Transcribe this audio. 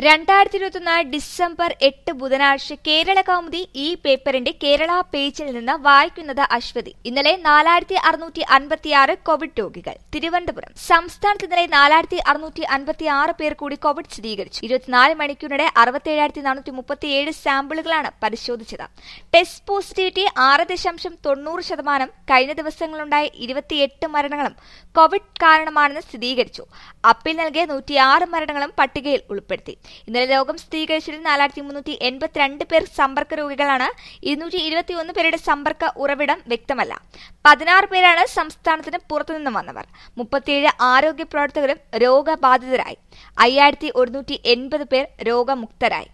രണ്ടായിരത്തി ഇരുപത്തൊന്ന് ഡിസംബർ എട്ട് ബുധനാഴ്ച കേരള കൗമുദി ഈ പേപ്പറിന്റെ കേരള പേജിൽ നിന്ന് വായിക്കുന്നത് അശ്വതി ഇന്നലെ നാലായിരത്തി അറുന്നൂറ്റി അൻപത്തിയാറ് കോവിഡ് രോഗികൾ തിരുവനന്തപുരം സംസ്ഥാനത്ത് ഇന്നലെ നാലായിരത്തി അറുന്നൂറ്റി അൻപത്തി ആറ് പേർ കൂടി കോവിഡ് സ്ഥിരീകരിച്ചു ഇരുപത്തിനാല് മണിക്കൂറിനിടെ അറുപത്തിയേഴായിരത്തി നാനൂറ്റി മുപ്പത്തിയേഴ് സാമ്പിളുകളാണ് പരിശോധിച്ചത് ടെസ്റ്റ് പോസിറ്റിവിറ്റി ആറ് ദശാംശം തൊണ്ണൂറ് ശതമാനം കഴിഞ്ഞ ദിവസങ്ങളുണ്ടായ ഇരുപത്തിയെട്ട് മരണങ്ങളും കോവിഡ് കാരണമാണെന്ന് സ്ഥിരീകരിച്ചു അപ്പീൽ നൽകിയ നൂറ്റിയാറ് മരണങ്ങളും പട്ടികയിൽ ഉൾപ്പെടുത്തി ഇന്നലെ രോഗം സ്ഥിരീകരിച്ചതിൽ നാലായിരത്തി മുന്നൂറ്റി എൺപത്തിരണ്ട് പേർ സമ്പർക്ക രോഗികളാണ് ഇരുന്നൂറ്റി ഇരുപത്തിയൊന്ന് പേരുടെ സമ്പർക്ക ഉറവിടം വ്യക്തമല്ല പതിനാറ് പേരാണ് സംസ്ഥാനത്തിന് പുറത്തുനിന്ന് വന്നവർ മുപ്പത്തിയേഴ് ആരോഗ്യ പ്രവർത്തകരും രോഗബാധിതരായി അയ്യായിരത്തി ഒരുന്നൂറ്റി എൺപത് പേർ രോഗമുക്തരായി